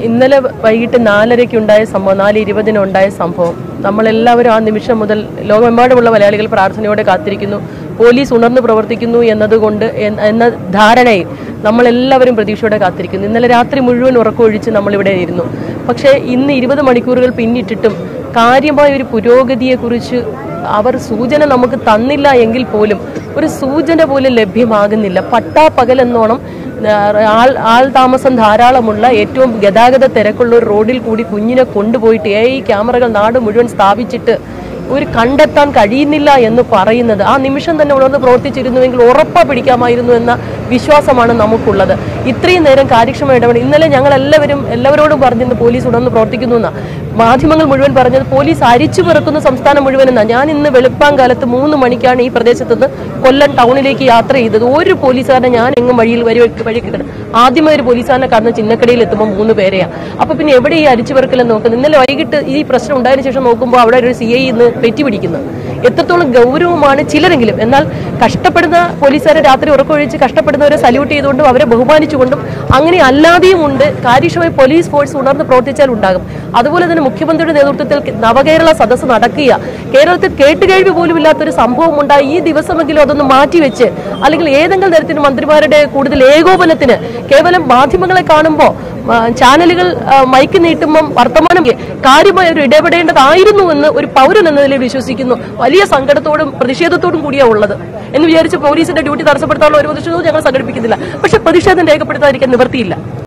ഇന്നലെ വൈകിട്ട് നാലരയ്ക്ക് ഉണ്ടായ സംഭവം നാല് ഇരുപതിന് ഉണ്ടായ സംഭവം നമ്മളെല്ലാവരും ആ നിമിഷം മുതൽ ലോകമെമ്പാടുമുള്ള മലയാളികൾ പ്രാർത്ഥനയോടെ കാത്തിരിക്കുന്നു പോലീസ് ഉണർന്നു പ്രവർത്തിക്കുന്നു എന്നതുകൊണ്ട് എൻ- എന്ന ധാരണയിൽ നമ്മളെല്ലാവരും പ്രതീക്ഷയോടെ കാത്തിരിക്കുന്നു ഇന്നലെ രാത്രി മുഴുവൻ ഉറക്കമൊഴിച്ച് നമ്മളിവിടെ ഇരുന്നു പക്ഷേ ഇന്ന് ഇരുപത് മണിക്കൂറുകൾ പിന്നിട്ടിട്ടും കാര്യമായ ഒരു പുരോഗതിയെക്കുറിച്ച് അവർ സൂചന നമുക്ക് തന്നില്ല എങ്കിൽ പോലും ഒരു സൂചന പോലും ലഭ്യമാകുന്നില്ല പട്ടാപ്പകലെന്നോണം ആ, ആൾ ആൾ താമസം ധാരാളമുള്ള ഏറ്റവും ഗതാഗത തിരക്കുള്ള ഒരു റോഡിൽ കൂടി കുഞ്ഞിനെ കൊണ്ടുപോയിട്ട് എ ഐ ക്യാമറകൾ നാട് മുഴുവൻ സ്ഥാപിച്ചിട്ട് ഒരു കണ്ടെത്താൻ കഴിയുന്നില്ല എന്ന് പറയുന്നത് ആ നിമിഷം തന്നെ ഉണർന്ന് പ്രവർത്തിച്ചിരുന്നുവെങ്കിൽ ഉറപ്പാ പിടിക്കാമായിരുന്നു എന്ന വിശ്വാസമാണ് നമുക്കുള്ളത് ഇത്രയും നേരം കാര്യക്ഷമ ഇടപെടൽ ഇന്നലെ ഞങ്ങൾ എല്ലാവരും എല്ലാവരോടും പറഞ്ഞിരുന്നു പോലീസ് ഉണർന്ന് പ്രവർത്തിക്കുന്നു എന്നാ മാധ്യമങ്ങൾ മുഴുവൻ പറഞ്ഞത് പോലീസ് അരിച്ചു പിറക്കുന്ന സംസ്ഥാനം മുഴുവൻ എന്നാ ഞാൻ ഇന്ന് വെളുപ്പാങ്കാലത്ത് മൂന്ന് മണിക്കാണ് ഈ പ്രദേശത്ത് നിന്ന് കൊല്ലം ടൗണിലേക്ക് യാത്ര ചെയ്തത് ഒരു പോലീസുകാരനെ ഞാൻ എങ്ങും വഴിയിൽ വരി വഴി കിട്ടണം ആദ്യമായി ഒരു പോലീസുകാരനെ കാണുന്ന ചിന്നക്കടയിൽ എത്തുമ്പോൾ മൂന്ന് പേരെയാണ് അപ്പൊ പിന്നെ എവിടെ ഈ അരിച്ചു പെറുക്കലെന്ന് നോക്കുന്നത് ഇന്നലെ വൈകിട്ട് ഈ പ്രശ്നം ഉണ്ടായതിനു ശേഷം നോക്കുമ്പോൾ അവിടെ ഒരു സി ഐ ഇന്ന് പെറ്റിപിടിക്കുന്നത് എത്രത്തോളം ഗൗരവമാണ് ചിലരെങ്കിലും എന്നാൽ കഷ്ടപ്പെടുന്ന പോലീസുകാരെ രാത്രി ഉറക്കമൊഴിച്ച് കഷ്ടപ്പെടുന്നവരെ സല്യൂട്ട് ചെയ്തുകൊണ്ടും അവരെ ബഹുമാനിച്ചുകൊണ്ടും അങ്ങനെ അല്ലാതെയും ഉണ്ട് കാര്യക്ഷമമായി പോലീസ് ഫോഴ്സ് ഉണർന്ന് പ്രവർത്തിച്ചാൽ ഉണ്ടാകും അതുപോലെ തന്നെ മുഖ്യമന്ത്രിയുടെ നേതൃത്വത്തിൽ നവകേരള സദസ്സ് നടക്കുക കേരളത്തിൽ കേട്ടുകേഴ്വി പോലും ഇല്ലാത്തൊരു സംഭവം ഉണ്ടായി ഈ ദിവസമെങ്കിലും അതൊന്ന് മാറ്റിവെച്ച് അല്ലെങ്കിൽ ഏതെങ്കിലും തരത്തിൽ മന്ത്രിമാരുടെ കൂടുതൽ ഏകോപനത്തിന് കേവലം മാധ്യമങ്ങളെ കാണുമ്പോൾ ആ, ചാനലുകൾ ആ, മൈക്ക് നീട്ടുമ്പം വർത്തമാനം കാര്യമായ ഒരു ഇടപെടേണ്ടതായിരുന്നു എന്ന് ഒരു പൗരൻ എന്ന നിലയിൽ വിശ്വസിക്കുന്നു വലിയ സങ്കടത്തോടും പ്രതിഷേധത്തോടും കൂടിയാണ് ഉള്ളത് എന്ന് വിചാരിച്ച് പോലീസിന്റെ ഡ്യൂട്ടി തടസ്സപ്പെടുത്താനുള്ള ഒരു പ്രതിഷേധവും ഞങ്ങൾ സംഘടിപ്പിക്കുന്നില്ല പക്ഷെ പ്രതിഷേധം രേഖപ്പെടുത്താതിരിക്കാൻ നിവൃത്തിയില്ല